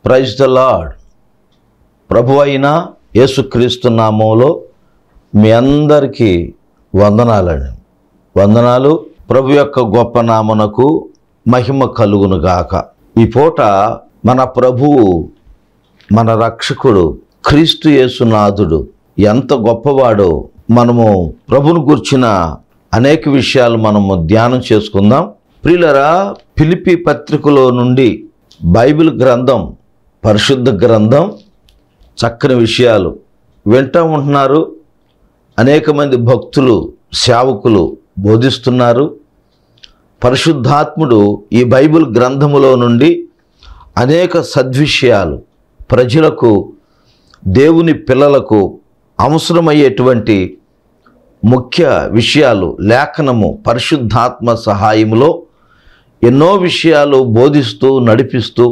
praise the lord ప్రభు అయిన యేసుక్రీస్తు నామంలో మీ అందరికీ వందనాలండి వందనాలు ప్రభు యొక్క గొప్ప నామనకు మహిమ కలుగును గాక ఈ పూట మన ప్రభువు మన రక్షకుడు క్రీస్తు యేసునాథుడు ఎంత గొప్పవాడో మనము ప్రభును గుర్చిన అనేక విషయాలు మనము ధ్యానం చేసుకుందాం ప్రియులరా ఫిలిపి పత్రికలో నుండి బైబిల్ గ్రంథం పరిశుద్ధ గ్రంథం చక్కని విషయాలు వింటూ ఉంటున్నారు అనేక మంది భక్తులు సేవకులు బోధిస్తున్నారు పరిశుద్ధాత్ముడు ఈ బైబిల్ గ్రంథములో నుండి అనేక సద్విషయాలు ప్రజలకు దేవుని పిల్లలకు అవసరమయ్యేటువంటి ముఖ్య విషయాలు లేఖనము పరిశుద్ధాత్మ సహాయములో ఎన్నో విషయాలు బోధిస్తూ నడిపిస్తూ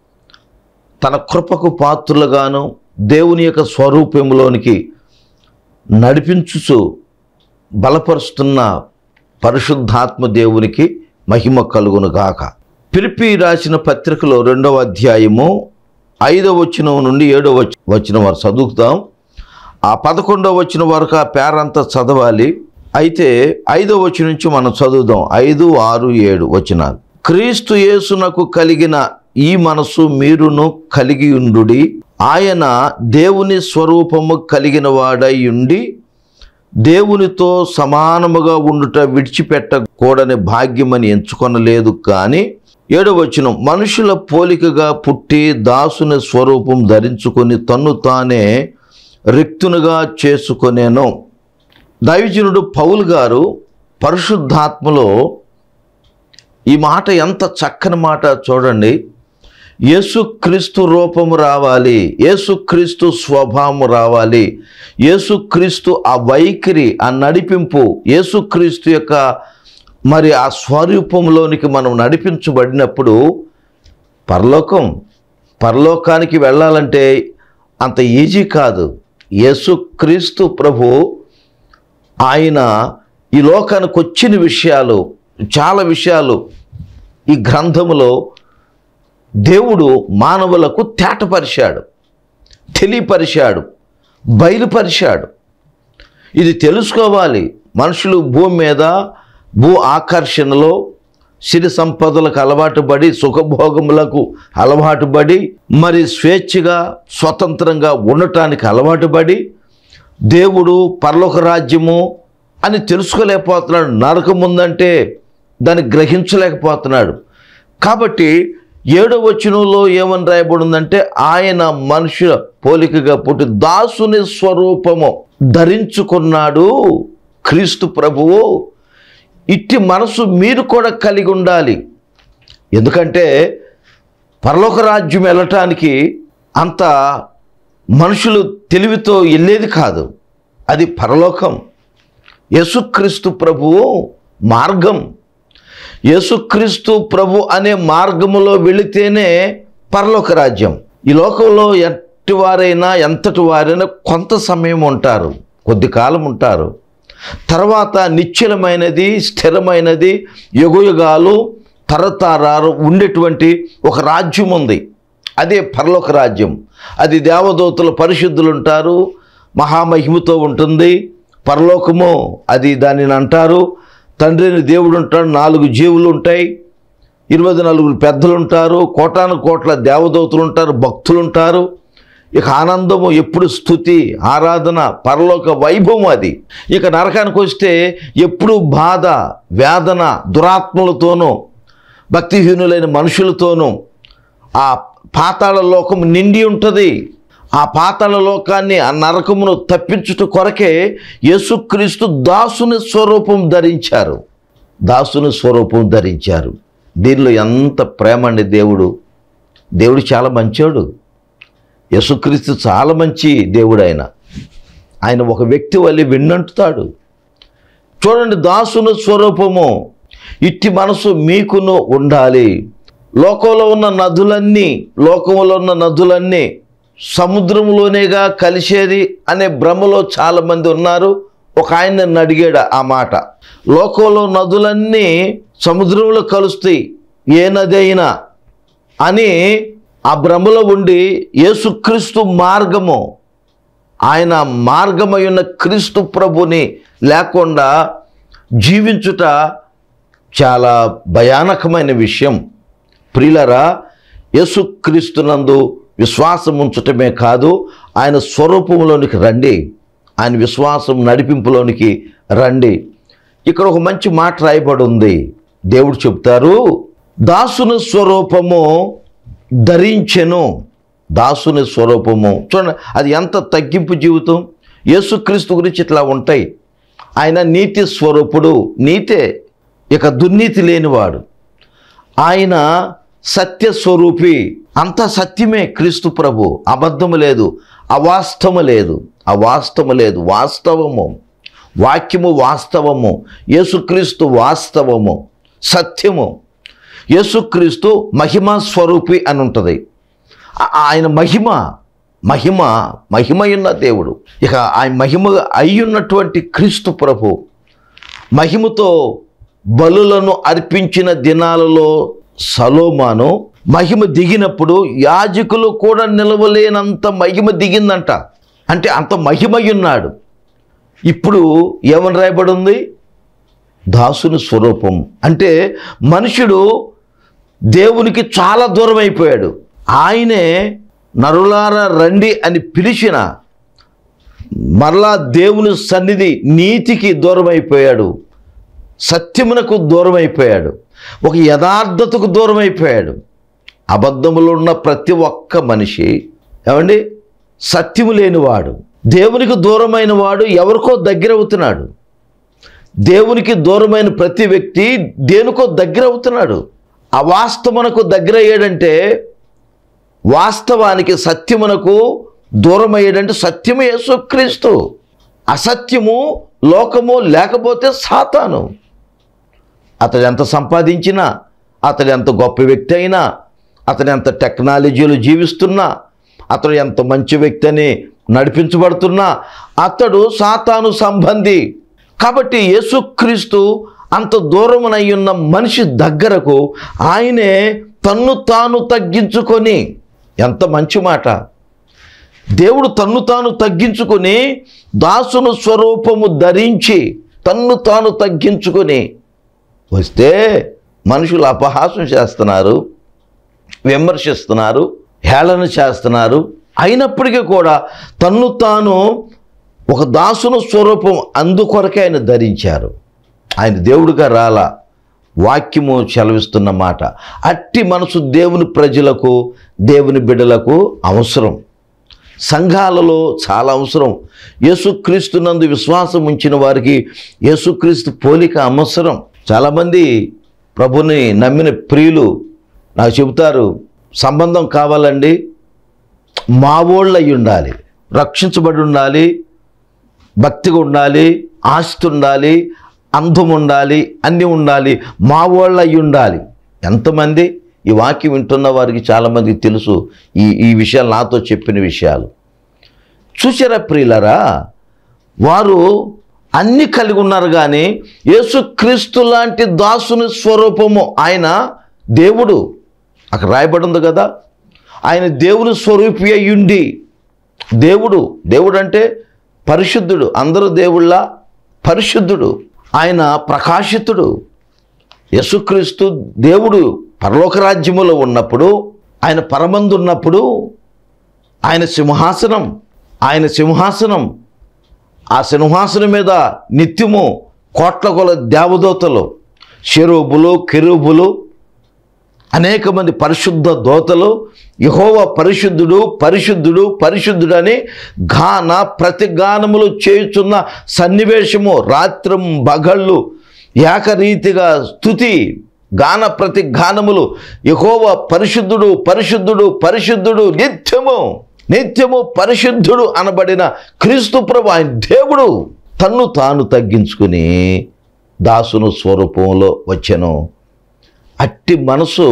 తన కృపకు పాత్రులుగాను దేవుని యొక్క స్వరూపంలోనికి నడిపించుచు బలపరుస్తున్న పరిశుద్ధాత్మ దేవునికి మహిమ కలుగును గాక పిలిపి రాసిన పత్రికలో రెండవ అధ్యాయము ఐదవ వచనం నుండి ఏడవ వచ- వచనం వరకు చదువుతాం ఆ పదకొండవ వచ్చిన వరకు ఆ పేరంతా చదవాలి అయితే ఐదో వచ్చి నుంచి మనం చదువుదాం ఐదు ఆరు ఏడు వచనాలు క్రీస్తు యేసునకు కలిగిన ఈ మనసు మీరును కలిగి ఉండుడి ఆయన దేవుని స్వరూపము కలిగిన వాడై ఉండి దేవునితో సమానముగా ఉండుట విడిచిపెట్టకూడని భాగ్యమని ఎంచుకొనలేదు కానీ ఏడవచనం మనుషుల పోలికగా పుట్టి దాసుని స్వరూపం ధరించుకొని తన్ను తానే రిక్తునుగా చేసుకొనేను దైవజనుడు పౌలు గారు పరిశుద్ధాత్మలో ఈ మాట ఎంత చక్కని మాట చూడండి యేసుక్రీస్తు రూపము రావాలి యేసుక్రీస్తు స్వభావం రావాలి యేసుక్రీస్తు ఆ వైఖరి ఆ నడిపింపు యేసుక్రీస్తు యొక్క మరి ఆ స్వరూపంలోనికి మనం నడిపించబడినప్పుడు పరలోకం పరలోకానికి వెళ్ళాలంటే అంత ఈజీ కాదు యేసుక్రీస్తు ప్రభు ఆయన ఈ లోకానికి వచ్చిన విషయాలు చాలా విషయాలు ఈ గ్రంథములో దేవుడు మానవులకు తేటపరిచాడు తెలియపరిచాడు బయలుపరిచాడు ఇది తెలుసుకోవాలి మనుషులు భూమి మీద భూ ఆకర్షణలో సిరి సంపదలకు అలవాటు పడి సుఖభోగములకు అలవాటు పడి మరి స్వేచ్ఛగా స్వతంత్రంగా ఉండటానికి అలవాటు పడి దేవుడు పరలోక రాజ్యము అని తెలుసుకోలేకపోతున్నాడు నరకం ఉందంటే దాన్ని గ్రహించలేకపోతున్నాడు కాబట్టి ఏడో వచనంలో ఏమని రాయబడి ఉందంటే ఆయన మనుషుల పోలికగా పుట్టి దాసుని స్వరూపము ధరించుకున్నాడు క్రీస్తు ప్రభువు ఇట్టి మనసు మీరు కూడా కలిగి ఉండాలి ఎందుకంటే పరలోక రాజ్యం వెళ్ళటానికి అంత మనుషులు తెలివితో వెళ్ళేది కాదు అది పరలోకం యేసుక్రీస్తు ప్రభువు మార్గం యేసుక్రీస్తు ప్రభు అనే మార్గములో వెళితేనే పరలోక రాజ్యం ఈ లోకంలో ఎట్టి వారైనా ఎంతటి వారైనా కొంత సమయం ఉంటారు కొద్ది కాలం ఉంటారు తర్వాత నిశ్చలమైనది స్థిరమైనది యుగయుగాలు తరతరాలు ఉండేటువంటి ఒక రాజ్యం ఉంది అదే పరలోక రాజ్యం అది దేవదూతలు పరిశుద్ధులు ఉంటారు మహామహిమతో ఉంటుంది పరలోకము అది దానిని అంటారు తండ్రిని దేవుడు ఉంటాడు నాలుగు జీవులు ఉంటాయి ఇరవై నలుగురు పెద్దలు ఉంటారు కోటాను కోట్ల దేవదూతలు ఉంటారు భక్తులు ఉంటారు ఇక ఆనందము ఎప్పుడు స్థుతి ఆరాధన పరలోక వైభవం అది ఇక నరకానికి వస్తే ఎప్పుడు బాధ వేదన దురాత్మలతోనూ భక్తిహీనులైన మనుషులతోనూ ఆ పాతాళ లోకం నిండి ఉంటుంది ఆ పాతాళ లోకాన్ని ఆ నరకమును తప్పించుట కొరకే యేసుక్రీస్తు దాసుని స్వరూపం ధరించారు దాసుని స్వరూపం ధరించారు దీనిలో ఎంత ప్రేమ అండి దేవుడు దేవుడు చాలా మంచోడు యేసుక్రీస్తు చాలా మంచి దేవుడు ఆయన ఆయన ఒక వ్యక్తి వల్ల విన్నంటుతాడు చూడండి దాసుని స్వరూపము ఇట్టి మనసు మీకును ఉండాలి లోకంలో ఉన్న నదులన్నీ లోకంలో ఉన్న నదులన్నీ సముద్రంలోనేగా కలిసేది అనే భ్రమలో చాలామంది ఉన్నారు ఒక ఆయన నన్ను అడిగాడు ఆ మాట లోకంలో నదులన్నీ సముద్రంలో కలుస్తాయి ఏ నది అయినా అని ఆ భ్రమలో ఉండి యేసుక్రీస్తు మార్గము ఆయన మార్గమై ఉన్న క్రీస్తు ప్రభుని లేకుండా జీవించుట చాలా భయానకమైన విషయం ప్రియులరా యేసుక్రీస్తునందు విశ్వాసం ఉంచటమే కాదు ఆయన స్వరూపంలోనికి రండి ఆయన విశ్వాసం నడిపింపులోనికి రండి ఇక్కడ ఒక మంచి మాట రాయబడి ఉంది దేవుడు చెప్తారు దాసుని స్వరూపము ధరించెను దాసుని స్వరూపము చూడండి అది ఎంత తగ్గింపు జీవితం యేసుక్రీస్తు గురించి ఇట్లా ఉంటాయి ఆయన నీతి స్వరూపుడు నీతే ఇక దుర్నీతి లేనివాడు ఆయన సత్య స్వరూపి అంత సత్యమే క్రీస్తు ప్రభు అబద్ధము లేదు అవాస్తవము లేదు అవాస్తవము లేదు వాస్తవము వాక్యము వాస్తవము యేసుక్రీస్తు వాస్తవము సత్యము యేసుక్రీస్తు మహిమ స్వరూపి అని ఉంటుంది ఆ- ఆయన మహిమ మహిమ మహిమయున్న దేవుడు ఇక ఆయన మహిమ అయ్యున్నటువంటి క్రీస్తు ప్రభు మహిమతో బలులను అర్పించిన దినాలలో సలోమాను మహిమ దిగినప్పుడు యాజకులు కూడా నిలవలేనంత మహిమ దిగిందంట అంటే అంత మహిమయున్నాడు ఇప్పుడు ఏమని రాయబడి ఉంది దాసుని స్వరూపం అంటే మనుషుడు దేవునికి చాలా దూరం అయిపోయాడు ఆయనే నరులార రండి అని పిలిచిన మరలా దేవుని సన్నిధి నీతికి దూరం అయిపోయాడు సత్యమునకు దూరం అయిపోయాడు ఒక యథార్థతకు దూరం అయిపోయాడు అబద్ధములో ఉన్న ప్రతి ఒక్క మనిషి ఏమండి సత్యము లేనివాడు దేవునికి దూరమైన వాడు ఎవరికో దగ్గర అవుతున్నాడు దేవునికి దూరమైన ప్రతి వ్యక్తి దేనికో దగ్గర అవుతున్నాడు అవాస్తవనకు దగ్గర అయ్యాడంటే వాస్తవానికి సత్యమునకు దూరం అయ్యాడంటే సత్యము యేసుక్రీస్తు అసత్యము లోకము లేకపోతే సాతాను అతడు ఎంత సంపాదించినా అతడు ఎంత గొప్ప వ్యక్తి అయినా అతడు ఎంత టెక్నాలజీలు జీవిస్తున్నా అతడు ఎంత మంచి వ్యక్తి అని నడిపించబడుతున్నా అతడు సాతాను సంబంధి కాబట్టి యేసుక్రీస్తు అంత దూరమునయ్యున్న మనిషి దగ్గరకు ఆయనే తన్ను తాను తగ్గించుకొని ఎంత మంచి మాట దేవుడు తన్ను తాను తగ్గించుకొని దాసును స్వరూపము ధరించి తన్ను తాను తగ్గించుకొని వస్తే మనుషులు అపహాసం చేస్తున్నారు విమర్శిస్తున్నారు హేళన చేస్తున్నారు అయినప్పటికీ కూడా తన్ను తాను ఒక దాసును స్వరూపం అందుకొరకే ఆయన ధరించారు ఆయన దేవుడిగా రాలా వాక్యము చెలవిస్తున్న మాట అట్టి మనసు దేవుని ప్రజలకు దేవుని బిడ్డలకు అవసరం సంఘాలలో చాలా అవసరం యేసుక్రీస్తునందు విశ్వాసం ఉంచిన వారికి యేసుక్రీస్తు పోలిక అవసరం చాలామంది ప్రభుని నమ్మిన ప్రియులు నాకు చెబుతారు సంబంధం కావాలండి మా వాళ్ళు అయి ఉండాలి రక్షించబడి ఉండాలి భక్తిగా ఉండాలి ఆస్తి ఉండాలి అందం ఉండాలి అన్నీ ఉండాలి మా వాళ్ళు అయి ఉండాలి ఎంతమంది ఈ వాక్యం వింటున్న వారికి చాలామందికి తెలుసు ఈ ఈ విషయాలు నాతో చెప్పిన విషయాలు చూసారా ప్రియులరా వారు అన్ని కలిగి ఉన్నారు కానీ యేసుక్రీస్తు లాంటి దాసుని స్వరూపము ఆయన దేవుడు అక్కడ రాయబడి ఉంది కదా ఆయన దేవుని స్వరూపి అయ్యుండి దేవుడు దేవుడు అంటే పరిశుద్ధుడు అందరూ దేవుళ్ళ పరిశుద్ధుడు ఆయన ప్రకాశితుడు యేసుక్రీస్తు దేవుడు పరలోక రాజ్యములో ఉన్నప్పుడు ఆయన పరమందు ఉన్నప్పుడు ఆయన సింహాసనం ఆయన సింహాసనం ఆ సింహాసనం మీద నిత్యము కోట్ల కొల దేవదూతలు షెరూబులు కెరూబులు అనేక మంది పరిశుద్ధ దోతలు యహోవ పరిశుద్ధుడు పరిశుద్ధుడు పరిశుద్ధుడని గాన ప్రతి గానములు చేయుచున్న సన్నివేశము రాత్రం బగళ్ళు ఏకరీతిగా స్థుతి గాన ప్రతి గానములు యహోవ పరిశుద్ధుడు పరిశుద్ధుడు పరిశుద్ధుడు నిత్యము నిత్యము పరిశుద్ధుడు అనబడిన క్రీస్తు ప్రభు ఆయన దేవుడు తన్ను తాను తగ్గించుకుని దాసును స్వరూపంలో వచ్చెను అట్టి మనసు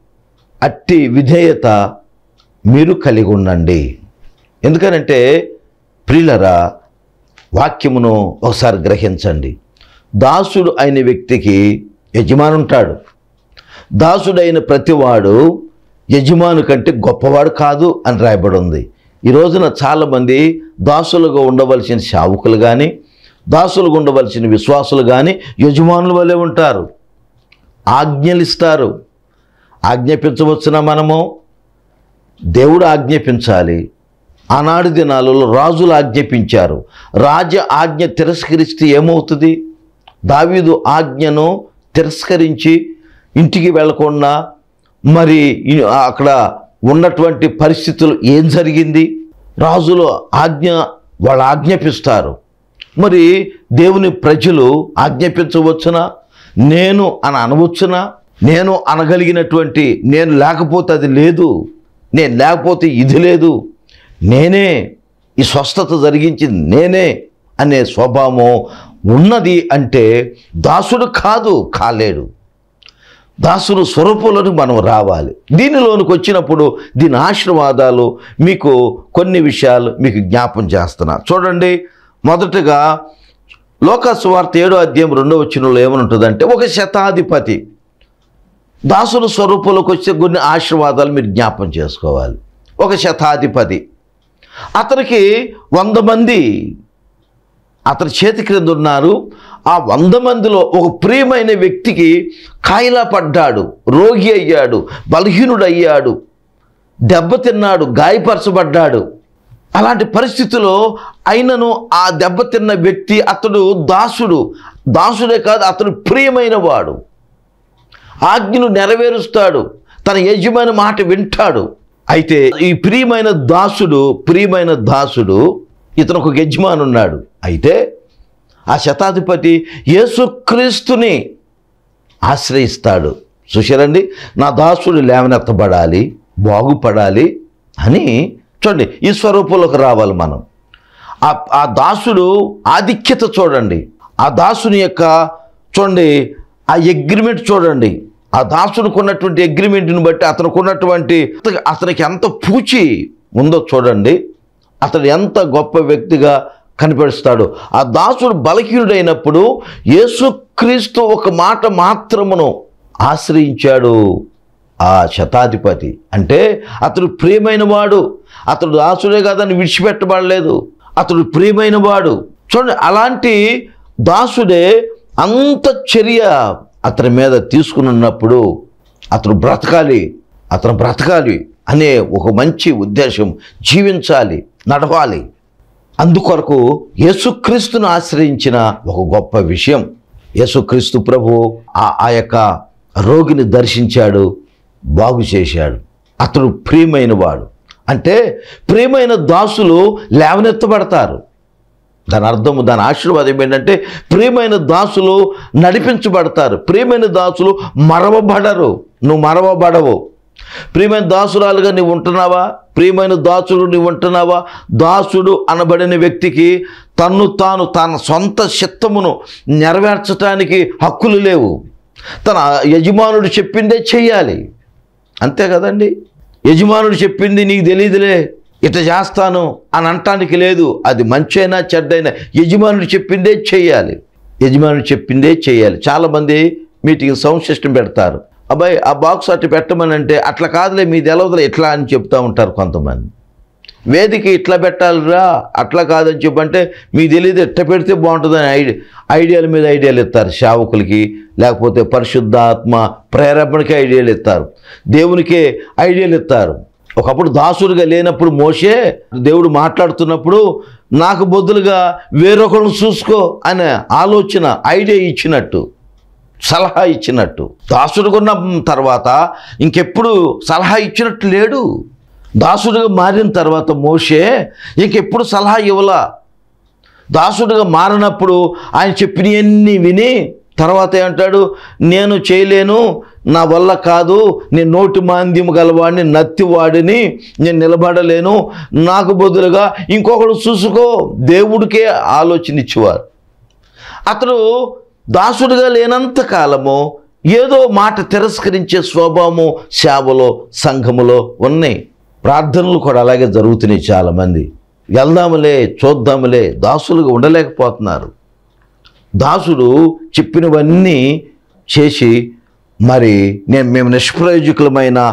అట్టి విధేయత మీరు కలిగి ఉండండి ఎందుకనంటే ప్రియులరా వాక్యమును ఒకసారి గ్రహించండి దాసుడు అయిన వ్యక్తికి యజమాని ఉంటాడు దాసుడైన ప్రతివాడు యజమాను కంటే గొప్పవాడు కాదు అని రాయబడి ఉంది ఈ రోజున చాలామంది దాసులుగా ఉండవలసిన శావుకులు కానీ దాసులుగా ఉండవలసిన విశ్వాసులు కానీ యజమానుల వలె ఉంటారు ఆజ్ఞలిస్తారు ఆజ్ఞాపించవచ్చునా మనము దేవుడు ఆజ్ఞాపించాలి ఆనాడు దినాలలో రాజులు ఆజ్ఞాపించారు రాజ ఆజ్ఞ తిరస్కరిస్తే ఏమవుతుంది దావీదు ఆజ్ఞను తిరస్కరించి ఇంటికి వెళ్ళకుండా మరి ఇ- అక్కడ ఉన్నటువంటి పరిస్థితులు ఏం జరిగింది రాజులు ఆజ్ఞ వాళ్ళు ఆజ్ఞాపిస్తారు మరి దేవుని ప్రజలు ఆజ్ఞాపించవచ్చునా నేను అని అనవచ్చునా నేను అనగలిగినటువంటి నేను లేకపోతే అది లేదు నేను లేకపోతే ఇది లేదు నేనే ఈ స్వస్థత జరిగించింది నేనే అనే స్వభావం ఉన్నది అంటే దాసుడు కాదు కాలేడు దాసుడు స్వరూపంలోకి మనం రావాలి దీనిలోనికి వచ్చినప్పుడు దీని ఆశీర్వాదాలు మీకు కొన్ని విషయాలు మీకు జ్ఞాపం చేస్తున్నా చూడండి మొదటగా లోకస్వార్త ఏడో అధ్యాయం రెండో వచ్చినలో ఏమనుంటుందంటే ఒక శతాధిపతి దాసుడు స్వరూపంలోకి వచ్చే కొన్ని ఆశీర్వాదాలు మీరు జ్ఞాపం చేసుకోవాలి ఒక శతాధిపతి అతనికి వంద మంది అతని చేతి క్రింద ఉన్నారు ఆ వంద మందిలో ఒక ప్రియమైన వ్యక్తికి కాయిలా పడ్డాడు రోగి అయ్యాడు బలహీనుడు అయ్యాడు దెబ్బతిన్నాడు గాయపరచబడ్డాడు అలాంటి పరిస్థితిలో అయినను ఆ దెబ్బతిన్న వ్యక్తి అతడు దాసుడు దాసుడే కాదు అతడు ప్రియమైన వాడు ఆజ్ఞను నెరవేరుస్తాడు తన యజమాని మాట వింటాడు అయితే ఈ ప్రియమైన దాసుడు ప్రియమైన దాసుడు ఇతను ఒక యజమాని ఉన్నాడు అయితే ఆ శతాధిపతి యేసుక్రీస్తుని ఆశ్రయిస్తాడు చూశారండి నా దాసుడు లేవనెత్తబడాలి బాగుపడాలి అని చూడండి ఈ స్వరూపంలోకి రావాలి మనం ఆ ఆ దాసుడు ఆధిక్యత చూడండి ఆ దాసుని యొక్క చూడండి ఆ అగ్రిమెంట్ చూడండి ఆ దాసునికి ఉన్నటువంటి అగ్రిమెంట్ని బట్టి అతనికి ఉన్నటువంటి అతనికి ఎంత పూచి ఉందో చూడండి అతడు ఎంత గొప్ప వ్యక్తిగా కనిపిస్తాడు ఆ దాసుడు బలహీనుడైనప్పుడు యేసుక్రీస్తు ఒక మాట మాత్రమును ఆశ్రయించాడు ఆ శతాధిపతి అంటే అతడు ప్రియమైన వాడు అతడు దాసుడే కాదని విడిచిపెట్టబడలేదు అతడు ప్రియమైన వాడు చూడండి అలాంటి దాసుడే అంత చర్య అతని మీద తీసుకుని ఉన్నప్పుడు అతను బ్రతకాలి అతను బ్రతకాలి అనే ఒక మంచి ఉద్దేశం జీవించాలి నడవాలి అందుకొరకు యేసుక్రీస్తును ఆశ్రయించిన ఒక గొప్ప విషయం యేసుక్రీస్తు ప్రభు ఆ ఆ యొక్క రోగిని దర్శించాడు బాగు చేశాడు అతడు ప్రియమైన వాడు అంటే ప్రియమైన దాసులు లేవనెత్తబడతారు దాని అర్థము దాని ఆశీర్వాదం ఏంటంటే ప్రియమైన దాసులు నడిపించబడతారు ప్రియమైన దాసులు మరవబడరు నువ్వు మరవబడవు ప్రియమైన దాసురాలుగా నీవు ఉంటున్నావా ప్రియమైన దాసుడు నీవు ఉంటున్నావా దాసుడు అనబడిన వ్యక్తికి తన్ను తాను తన సొంత చిత్తమును నెరవేర్చడానికి హక్కులు లేవు తన యజమానుడు చెప్పిందే చెయ్యాలి అంతే కదండి యజమానుడు చెప్పింది నీకు తెలియదులే ఇట చేస్తాను అని అంటానికి లేదు అది మంచైనా చెడ్డైనా యజమానుడు చెప్పిందే చేయాలి యజమానుడు చెప్పిందే చేయాలి చాలామంది మీటింగ్ సౌండ్ సిస్టమ్ పెడతారు అబ్బాయి ఆ బాక్స్ అటు పెట్టమని అంటే అట్లా కాదులే మీది ఎలవదులే ఇట్లా అని చెప్తా ఉంటారు కొంతమంది వేదిక ఇట్లా పెట్టాలిరా అట్లా కాదని చెప్పంటే మీకు తెలియదు ఎట్ట పెడితే బాగుంటుందని ఐడియా ఐడియాల మీద ఐడియాలు ఇస్తారు సేవకులకి లేకపోతే పరిశుద్ధాత్మ ప్రేరేపణకి ఐడియాలు ఇస్తారు దేవునికే ఐడియాలు ఇస్తారు ఒకప్పుడు దాసుడిగా లేనప్పుడు మోసే దేవుడు మాట్లాడుతున్నప్పుడు నాకు బొద్దులుగా వేరొకరిని చూసుకో అనే ఆలోచన ఐడియా ఇచ్చినట్టు సలహా ఇచ్చినట్టు దాసుడుగా ఉన్న తర్వాత ఇంకెప్పుడు సలహా ఇచ్చినట్టు లేడు దాసుడిగా మారిన తర్వాత మోషే ఇంకెప్పుడు సలహా ఇవ్వలా దాసుడిగా మారినప్పుడు ఆయన చెప్పినవన్నీ విని తర్వాత ఏమంటాడు నేను చేయలేను నా వల్ల కాదు నేను నోటి మాంద్యం గలవాడిని నత్తివాడిని నేను నిలబడలేను నాకు బదులుగా ఇంకొకడు చూసుకో దేవుడికే ఆలోచన ఇచ్చేవారు అతడు దాసుడిగా లేనంత కాలము ఏదో మాట తిరస్కరించే స్వభావము సేవలో సంఘములో ఉన్నాయి ప్రార్థనలు కూడా అలాగే జరుగుతున్నాయి చాలామంది వెళ్దాములే చూద్దాములే దాసులుగా ఉండలేకపోతున్నారు దాసుడు చెప్పినవన్నీ చేసి మరి నేను మేము నిష్ప్రయోజకులమైన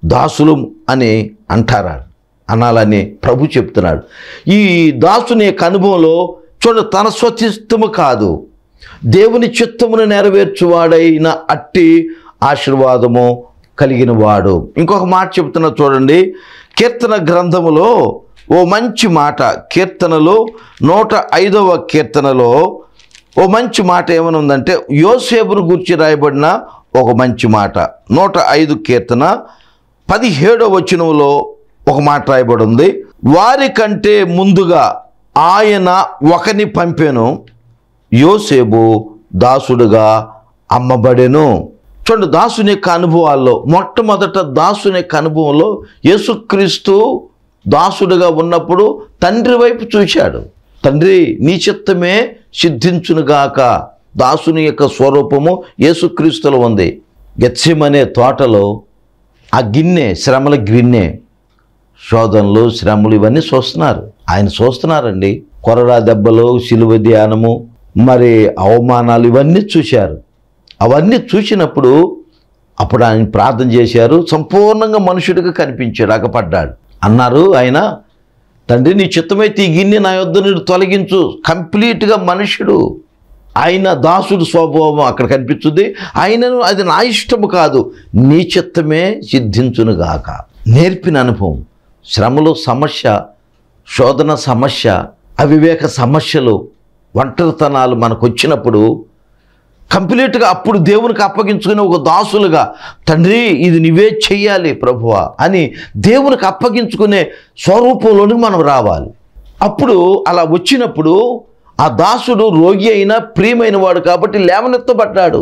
దాసులు అని అంటారా అనాలని ప్రభు చెప్తున్నాడు ఈ దాసుని యొక్క అనుభవంలో చూడ తన స్వచిత్తము కాదు దేవుని చిత్తమును నెరవేర్చువాడైన అట్టి ఆశీర్వాదము కలిగిన వాడు ఇంకొక మాట చెప్తున్నా చూడండి కీర్తన గ్రంథములో ఓ మంచి మాట కీర్తనలో నూట ఐదవ కీర్తనలో ఓ మంచి మాట ఏమని ఉందంటే యోసేపును గురించి రాయబడిన ఒక మంచి మాట నూట ఐదు కీర్తన పదిహేడవ వచనంలో ఒక మాట రాయబడి ఉంది వారి కంటే ముందుగా ఆయన ఒకని పంపెను యోసేపు దాసుడుగా అమ్మబడెను చూడండి దాసుని యొక్క అనుభవాల్లో మొట్టమొదట దాసుని యొక్క అనుభవంలో యేసుక్రీస్తు దాసుడుగా ఉన్నప్పుడు తండ్రి వైపు చూశాడు తండ్రి నీ చిత్తమే సిద్ధించునుగాక దాసుని యొక్క స్వరూపము యేసుక్రీస్తులో ఉంది గెత్సిమనే తోటలో ఆ గిన్నె శ్రమల గిన్నె శోధనలు శ్రమలు ఇవన్నీ చూస్తున్నారు ఆయన చూస్తున్నారండి కొరడా దెబ్బలు శిలువ ధ్యానము మరి అవమానాలు ఇవన్నీ చూశారు అవన్నీ చూసినప్పుడు అప్పుడు ఆయన ప్రార్థన చేశారు సంపూర్ణంగా మనుషుడిగా కనిపించాడు అగపడ్డాడు అన్నారు ఆయన తండ్రి నీ చిత్తమైతే ఈ గిన్నె నా యొద్ద నుండి తొలగించు కంప్లీట్గా మనుషుడు ఆయన దాసుడు స్వభావం అక్కడ కనిపిస్తుంది ఆయనను అది నా ఇష్టము కాదు నీ చిత్తమే సిద్ధించునుగాక నేర్పిన అనుభవం శ్రమలో సమస్య శోధన సమస్య అవివేక సమస్యలు ఒంటరితనాలు మనకు వచ్చినప్పుడు కంప్లీట్గా అప్పుడు దేవునికి అప్పగించుకుని ఒక దాసులుగా తండ్రి ఇది నువ్వే చెయ్యాలి ప్రభువా అని దేవునికి అప్పగించుకునే స్వరూపంలోనికి మనం రావాలి అప్పుడు అలా వచ్చినప్పుడు ఆ దాసుడు రోగి అయినా ప్రియమైన వాడు కాబట్టి లేవనెత్తబడ్డాడు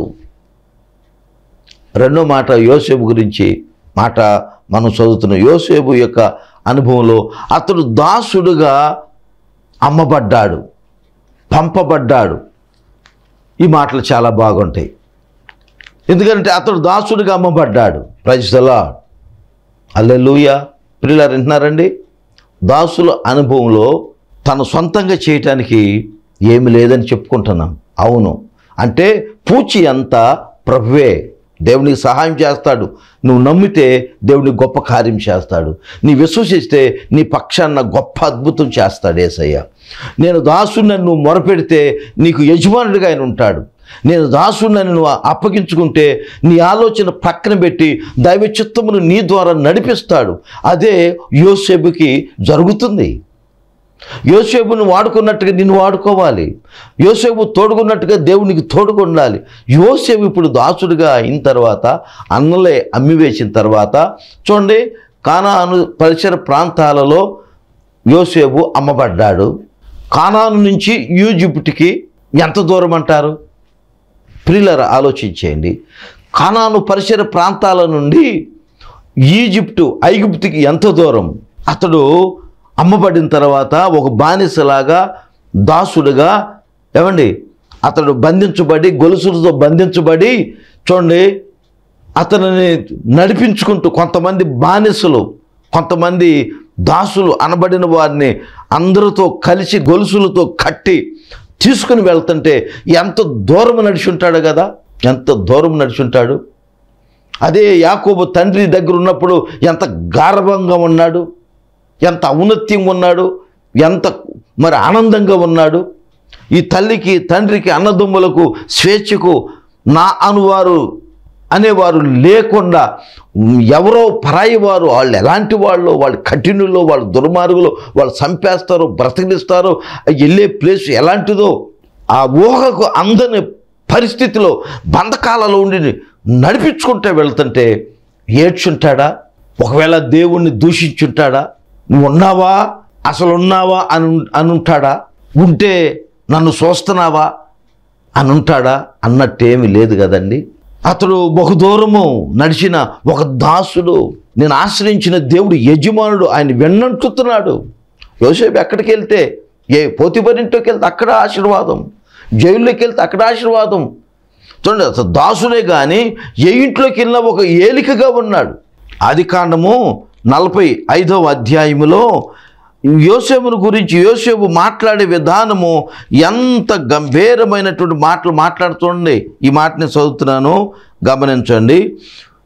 రెండో మాట యోసేపు గురించి మాట మనం చదువుతున్న యోసేపు యొక్క అనుభవంలో అతడు దాసుడుగా అమ్మబడ్డాడు పంపబడ్డాడు ఈ మాటలు చాలా బాగుంటాయి ఎందుకంటే అతడు దాసుడిగా అమ్మబడ్డాడు ప్రజలా అల్లెలుయ పిల్లలు వింటున్నారండి దాసుల అనుభవంలో తన సొంతంగా చేయటానికి ఏమి లేదని చెప్పుకుంటున్నాం అవును అంటే పూచి అంతా ప్రభువే దేవునికి సహాయం చేస్తాడు నువ్వు నమ్మితే దేవుని గొప్ప కార్యం చేస్తాడు నీ విశ్వసిస్తే నీ పక్షాన్న గొప్ప అద్భుతం చేస్తాడు ఏసయ్య నేను దాసుని నువ్వు మొరపెడితే నీకు యజమానుడిగా ఆయన ఉంటాడు నేను దాసుని నువ్వు అప్పగించుకుంటే నీ ఆలోచన పక్కన పెట్టి దైవ చిత్తమును నీ ద్వారా నడిపిస్తాడు అదే యోసేపుకి జరుగుతుంది యోసేపును వాడుకున్నట్టుగా నిన్ను వాడుకోవాలి యోసేపు తోడుకున్నట్టుగా దేవునికి తోడుగా ఉండాలి యోసేపు ఇప్పుడు దాసుడిగా అయిన తర్వాత అన్నలే అమ్మివేసిన తర్వాత చూడండి కానాను పరిసర ప్రాంతాలలో యోసేపు అమ్మబడ్డాడు కానాను నుంచి ఈజిప్ట్కి ఎంత దూరం అంటారు ప్రియులర ఆలోచించేయండి కానాను పరిసర ప్రాంతాల నుండి ఈజిప్టు ఐగుప్తుకి ఎంత దూరం అతడు అమ్మబడిన తర్వాత ఒక బానిసలాగా దాసుడుగా ఏమండి అతడు బంధించబడి గొలుసులతో బంధించబడి చూడండి అతనిని నడిపించుకుంటూ కొంతమంది బానిసలు కొంతమంది దాసులు అనబడిన వారిని అందరితో కలిసి గొలుసులతో కట్టి తీసుకుని వెళ్తుంటే ఎంత దూరం నడిచి ఉంటాడు కదా ఎంత దూరం నడిచి ఉంటాడు అదే యాకోబు తండ్రి దగ్గర ఉన్నప్పుడు ఎంత గార్వంగా ఉన్నాడు ఎంత ఔన్నత్యంగా ఉన్నాడు ఎంత మరి ఆనందంగా ఉన్నాడు ఈ తల్లికి తండ్రికి అన్నదమ్ములకు స్వేచ్ఛకు నా అనువారు అనేవారు లేకుండా ఎవరో పరాయి వారు వాళ్ళు ఎలాంటి వాళ్ళు వాళ్ళు కఠినులు వాళ్ళు దుర్మార్గులు వాళ్ళు చంపేస్తారు బ్రతికిస్తారు వెళ్ళే ప్లేస్ ఎలాంటిదో ఆ ఊహకు అందని పరిస్థితిలో బంధకాలలో ఉండి నడిపించుకుంటే వెళ్తుంటే ఏడ్చుంటాడా ఒకవేళ దేవుణ్ణి దూషించుంటాడా నువ్వు ఉన్నావా అసలు ఉన్నావా అని అని ఉంటాడా ఉంటే నన్ను చూస్తున్నావా అని ఉంటాడా అన్నట్టేమీ లేదు కదండి అతడు బహుదూరము నడిచిన ఒక దాసుడు నేను ఆశ్రయించిన దేవుడు యజమానుడు ఆయన వెన్నంటుతున్నాడు యోసేపు ఎక్కడికి వెళ్తే ఏ పోతిపరింట్లోకి వెళ్తే అక్కడ ఆశీర్వాదం జైల్లోకి వెళ్తే అక్కడ ఆశీర్వాదం చూడండి అసలు దాసుడే కానీ ఏ ఇంట్లోకి వెళ్ళినా ఒక ఏలికగా ఉన్నాడు ఆది కాండము నలభై ఐదవ అధ్యాయములో యోసేపును గురించి యోసేపు మాట్లాడే విధానము ఎంత గంభీరమైనటువంటి మాటలు మాట్లాడుతుండే ఈ మాటని చదువుతున్నాను గమనించండి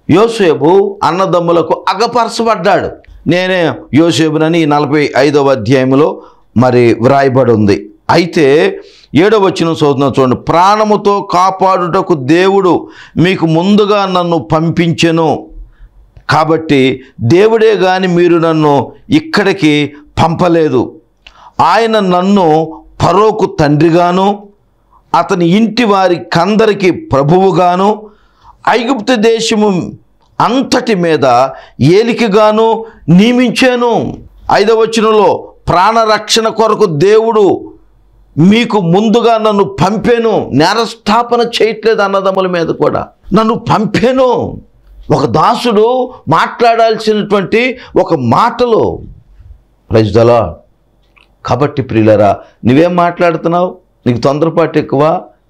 యోసేపు అన్నదమ్ములకు అగపరచబడ్డాడు నేనే యోసేపునని ఈ నలభై ఐదవ అధ్యాయంలో మరి వ్రాయబడి ఉంది అయితే ఏడవ వచ్చిన చదువుతున్న చూడండి ప్రాణముతో కాపాడుటకు దేవుడు మీకు ముందుగా నన్ను పంపించెను కాబట్టి దేవుడే గాని మీరు నన్ను ఇక్కడికి పంపలేదు ఆయన నన్ను పరోకు తండ్రిగాను అతని ఇంటి వారి కందరికి ప్రభువుగాను ఐగుప్తు దేశము అంతటి మీద ఏలికగాను నియమించాను ఐదవ వచనంలో ప్రాణరక్షణ కొరకు దేవుడు మీకు ముందుగా నన్ను పంపాను నేరస్థాపన చేయట్లేదు అన్నదమ్ముల మీద కూడా నన్ను పంపాను ఒక దాసుడు మాట్లాడాల్సినటువంటి ఒక మాటలు ప్రజలా కాబట్టి ప్రియులరా నువ్వేం మాట్లాడుతున్నావు నీకు తొందరపాటు ఎక్కువ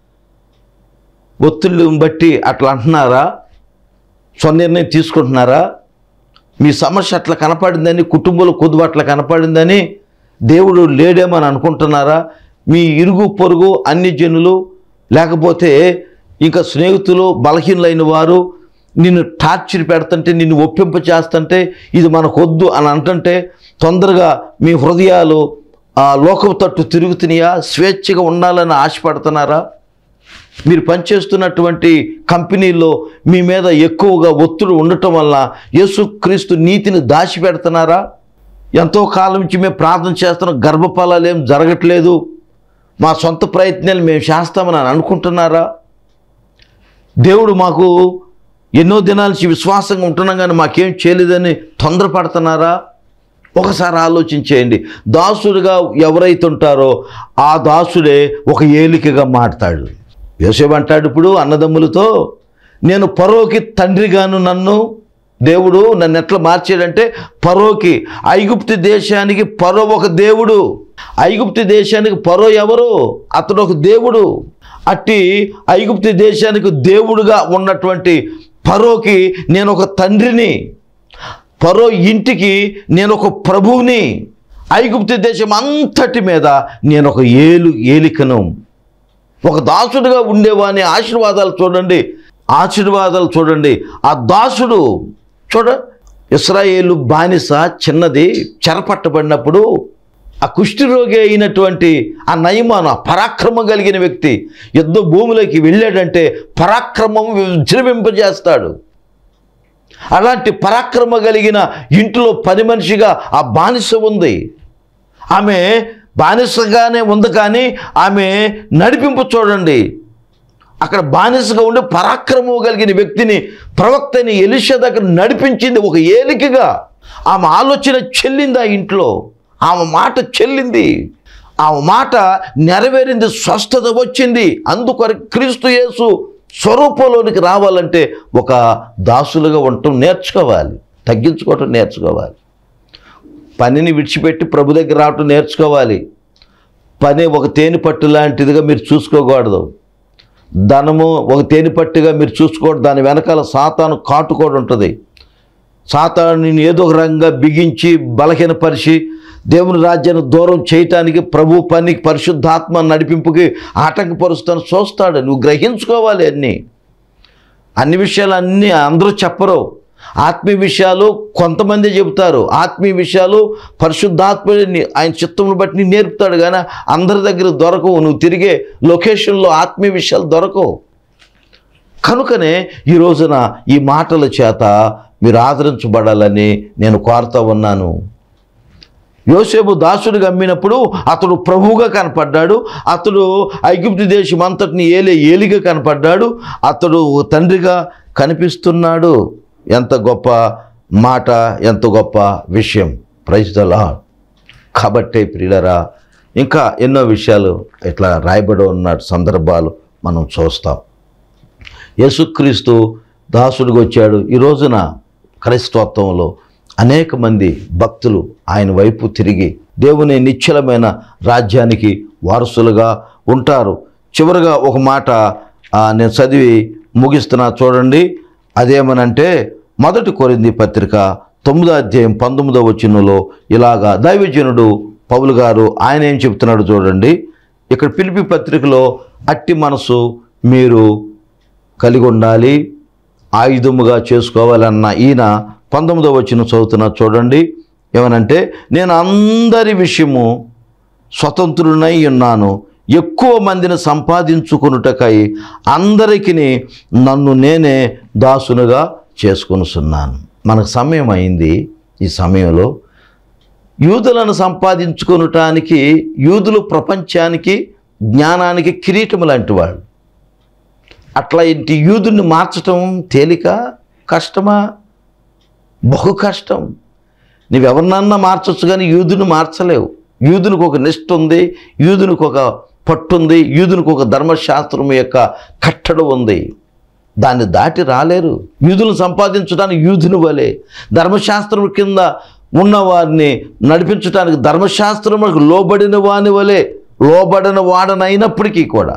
ఒత్తిళ్ళని బట్టి అట్లా అంటున్నారా స్వనిర్ణయం తీసుకుంటున్నారా మీ సమస్య అట్లా కనపడిందని కుటుంబంలో కొద్దు అట్లా కనపడిందని దేవుడు లేడేమని అనుకుంటున్నారా మీ ఇరుగు పొరుగు అన్ని జనులు లేకపోతే ఇంకా స్నేహితులు బలహీనులైన వారు నిన్ను టార్చర్ పెడుతుంటే నిన్ను ఒప్పింప చేస్తుంటే ఇది మనకొద్దు అని అంటుంటే తొందరగా మీ హృదయాలు ఆ లోకపు తట్టు తిరుగుతున్నాయా స్వేచ్ఛగా ఉండాలని ఆశపడుతున్నారా మీరు పనిచేస్తున్నటువంటి కంపెనీల్లో మీ మీద ఎక్కువగా ఒత్తిడి ఉండటం వల్ల యేసుక్రీస్తు నీతిని దాచిపెడుతున్నారా ఎంతో కాలం నుంచి మేము ప్రార్థన చేస్తున్నాం గర్భఫలాలు ఏం జరగట్లేదు మా సొంత ప్రయత్నాలు మేము చేస్తామని అని అనుకుంటున్నారా దేవుడు మాకు ఎన్నో దినాల నుంచి విశ్వాసంగా ఉంటున్నాం కానీ మాకేం చేయలేదని తొందరపడుతున్నారా ఒకసారి ఆలోచించేయండి దాసుడుగా ఎవరైతే ఉంటారో ఆ దాసుడే ఒక ఏలికగా మాడతాడు యోసేపు అంటాడు ఇప్పుడు అన్నదమ్ములతో నేను పరోకి తండ్రిగాను నన్ను దేవుడు నన్ను ఎట్లా మార్చాడంటే పరోకి ఐగుప్తు దేశానికి పరో ఒక దేవుడు ఐగుప్తు దేశానికి పరో ఎవరు అతడు ఒక దేవుడు అట్టి ఐగుప్తు దేశానికి దేవుడుగా ఉన్నటువంటి పరోకి నేను ఒక తండ్రిని పరో ఇంటికి నేను ఒక ప్రభువుని ఐగుప్తు దేశం అంతటి మీద నేను ఒక ఏలు ఏలికను ఒక దాసుడుగా ఉండేవాని ఆశీర్వాదాలు చూడండి ఆశీర్వాదాలు చూడండి ఆ దాసుడు చూడ ఇస్రాయేలు బానిస చిన్నది చెరపట్టబడినప్పుడు ఆ కుష్ఠిరోగి అయినటువంటి ఆ నయమాను ఆ పరాక్రమం కలిగిన వ్యక్తి యుద్ధ భూమిలోకి వెళ్ళాడంటే పరాక్రమం విజృంభింపజేస్తాడు అలాంటి పరాక్రమ కలిగిన ఇంట్లో పని మనిషిగా ఆ బానిస ఉంది ఆమె బానిసగానే ఉంది కానీ ఆమె నడిపింపు చూడండి అక్కడ బానిసగా ఉండి పరాక్రమం కలిగిన వ్యక్తిని ప్రవక్తని ఎలిషా దగ్గర నడిపించింది ఒక ఏలికగా ఆమె ఆలోచన చెల్లింది ఆ ఇంట్లో ఆమె మాట చెల్లింది ఆమె మాట నెరవేరింది స్వస్థత వచ్చింది అందుకొరకు క్రీస్తు యేసు స్వరూపంలోనికి రావాలంటే ఒక దాసులుగా ఉండటం నేర్చుకోవాలి తగ్గించుకోవటం నేర్చుకోవాలి పనిని విడిచిపెట్టి ప్రభు దగ్గర రావటం నేర్చుకోవాలి పని ఒక తేనె పట్టు లాంటిదిగా మీరు చూసుకోకూడదు ధనము ఒక తేనె పట్టుగా మీరు చూసుకోవడం దాని వెనకాల సాతాను కాటుకోడు ఉంటుంది సాతాను ఏదో ఒక రంగా బిగించి బలహీనపరిచి దేవుని రాజ్యాన్ని దూరం చేయటానికి ప్రభు పని పరిశుద్ధాత్మ నడిపింపుకి ఆటంకపరుస్తాను చూస్తాడు నువ్వు గ్రహించుకోవాలి అన్నీ అన్ని విషయాలు అన్నీ అందరూ చెప్పరు ఆత్మీయ విషయాలు కొంతమంది చెబుతారు ఆత్మీయ విషయాలు పరిశుద్ధాత్మని ఆయన చిత్తమును బట్టి నీకు నేర్పుతాడు కానీ అందరి దగ్గర దొరకవు నువ్వు తిరిగే లొకేషన్లో ఆత్మీయ విషయాలు దొరకవు కనుకనే ఈ రోజున ఈ మాటల చేత మీరు ఆదరించబడాలని నేను కోరుతా ఉన్నాను యోసేపు దాసుడిగా అమ్మినప్పుడు అతడు ప్రభువుగా కనపడ్డాడు అతడు ఐగుప్తు దేశం అంతటిని ఏలే ఏలిగా కనపడ్డాడు అతడు తండ్రిగా కనిపిస్తున్నాడు ఎంత గొప్ప మాట ఎంత గొప్ప విషయం ప్రైజ్దలా కాబట్టే ప్రియులరా ఇంకా ఎన్నో విషయాలు ఇట్లా రాయబడి ఉన్న సందర్భాలు మనం చూస్తాం యేసుక్రీస్తు దాసుడికి వచ్చాడు ఈ రోజున క్రైస్తవత్వంలో అనేక మంది భక్తులు ఆయన వైపు తిరిగి దేవుని నిశ్చలమైన రాజ్యానికి వారసులుగా ఉంటారు చివరిగా ఒక మాట ఆ, నేను చదివి ముగిస్తున్నా చూడండి అదేమనంటే మొదటి కొరింది పత్రిక తొమ్మిదో అధ్యాయం పంతొమ్మిదో వచనంలో ఇలాగా దైవజనుడు పౌలు గారు ఆయన ఏం చెప్తున్నాడు చూడండి ఇక్కడ పిలిపి పత్రికలో అట్టి మనసు మీరు కలిగి ఉండాలి ఆయుధముగా చేసుకోవాలన్న ఈయన పంతొమ్మిదవ వచ్చిన చదువుతున్న చూడండి ఏమనంటే నేను అందరి విషయము స్వతంత్రునై ఉన్నాను ఎక్కువ మందిని సంపాదించుకున్నటకై అందరికీ నన్ను నేనే దాసునుగా చేసుకొనుచున్నాను మనకు సమయం అయింది ఈ సమయంలో యూదులను సంపాదించుకొనటానికి యూదులు ప్రపంచానికి జ్ఞానానికి కిరీటం లాంటి వాళ్ళు అట్లా ఇంటి యూదుని మార్చటం తేలిక కష్టమా బహు కష్టం నువ్వెవరినన్నా మార్చొచ్చు కానీ యూదుని మార్చలేవు యూదునికి ఒక నిష్ఠ ఉంది యూదునికి ఒక పట్టు ఉంది యూదునికి ఒక ధర్మశాస్త్రం యొక్క కట్టడ ఉంది దాన్ని దాటి రాలేరు యూదులను సంపాదించడానికి యూదుని వలె ధర్మశాస్త్రం కింద ఉన్నవారిని నడిపించడానికి ధర్మశాస్త్రములకు లోబడిన వాని వలె లోబడిన వాడనైనప్పటికీ కూడా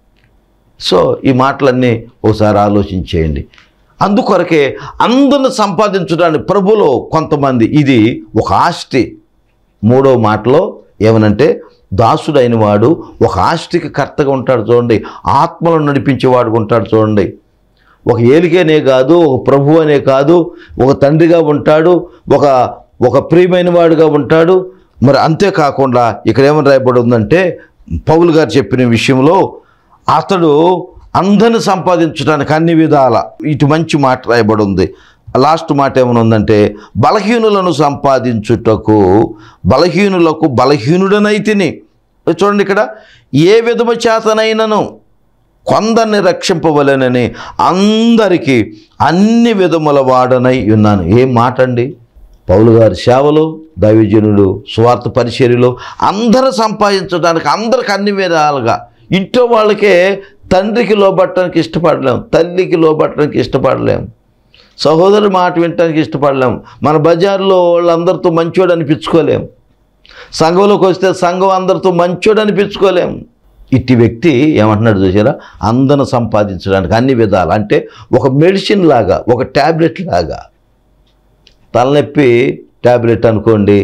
సో ఈ మాటలన్నీ ఒకసారి ఆలోచించేయండి అందుకొరకే అందరిని సంపాదించడానికి ప్రభులో కొంతమంది ఇది ఒక ఆస్తి మూడో మాటలో ఏమనంటే దాసుడైన వాడు ఒక ఆస్తికి కర్తగా ఉంటాడు చూడండి ఆత్మలను నడిపించేవాడు ఉంటాడు చూడండి ఒక ఏలికేనే కాదు ఒక ప్రభు అనే కాదు ఒక తండ్రిగా ఉంటాడు ఒక ఒక ప్రియమైన వాడుగా ఉంటాడు మరి అంతేకాకుండా ఇక్కడ ఏమని రాయబడి ఉందంటే పౌలు గారు చెప్పిన విషయంలో అతడు అందరిని సంపాదించడానికి అన్ని విధాల ఇటు మంచి మాట రాయబడి ఉంది లాస్ట్ మాట ఏమైనా ఉందంటే బలహీనులను సంపాదించుటకు బలహీనులకు బలహీనుడనైతిని చూడండి ఇక్కడ ఏ విధము చేతనైనను కొందరిని రక్షింపవలెనని అందరికీ అన్ని విధముల వాడనై ఉన్నాను ఏం మాట అండి పౌలు గారి సేవలో దైవజనుడు స్వార్థ పరిచర్యలో అందరూ సంపాదించడానికి అందరికి అన్ని విధాలుగా ఇంట్లో వాళ్ళకే తండ్రికి లోబట్టడానికి ఇష్టపడలేం తల్లికి లోబట్టడానికి ఇష్టపడలేం సహోదరు మాట వినటానికి ఇష్టపడలేం మన బజార్లో వాళ్ళందరితో మంచోడు అనిపించుకోలేం సంఘంలోకి వస్తే సంఘం అందరితో మంచోడు అనిపించుకోలేం ఇట్టి వ్యక్తి ఏమంటున్నాడు చూసారా అందరిని సంపాదించడానికి అన్ని విధాలు అంటే ఒక మెడిసిన్ లాగా ఒక ట్యాబ్లెట్ లాగా తలనొప్పి ట్యాబ్లెట్ అనుకోండి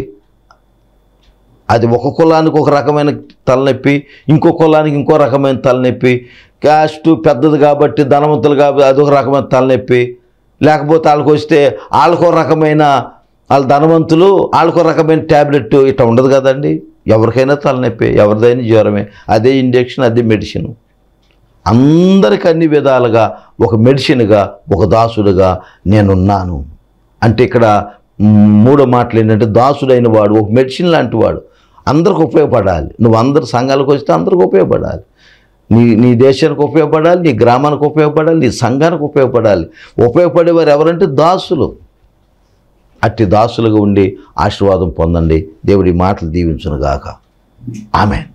అది ఒక కులానికి ఒక రకమైన తలనొప్పి ఇంకో కులానికి ఇంకో రకమైన తలనొప్పి క్యాస్ట్ పెద్దది కాబట్టి ధనవంతులు కాబట్టి అదొక రకమైన తలనొప్పి లేకపోతే వాళ్ళకి వస్తే వాళ్ళకో రకమైన వాళ్ళ ధనవంతులు వాళ్ళకో రకమైన ట్యాబ్లెట్ ఇట్లా ఉండదు కదండి ఎవరికైనా తలనొప్పి ఎవరిదైనా జ్వరమే అదే ఇంజెక్షన్ అదే మెడిసిన్ అందరికి అన్ని విధాలుగా ఒక మెడిసిన్గా ఒక దాసుడుగా నేనున్నాను అంటే ఇక్కడ మ్, మూడో మాటలు ఏంటంటే దాసుడైన వాడు ఒక మెడిసిన్ లాంటి వాడు అందరికి ఉపయోగపడాలి నువ్వు అందరు సంఘాలకు వస్తే అందరికి ఉపయోగపడాలి నీ నీ దేశానికి ఉపయోగపడాలి నీ గ్రామానికి ఉపయోగపడాలి నీ సంఘానికి ఉపయోగపడాలి ఉపయోగపడేవారు ఎవరంటే దాసులు అట్టి దాసులుగా ఉండి ఆశీర్వాదం పొందండి దేవుడి మాటలు దీవించును గాక ఆమె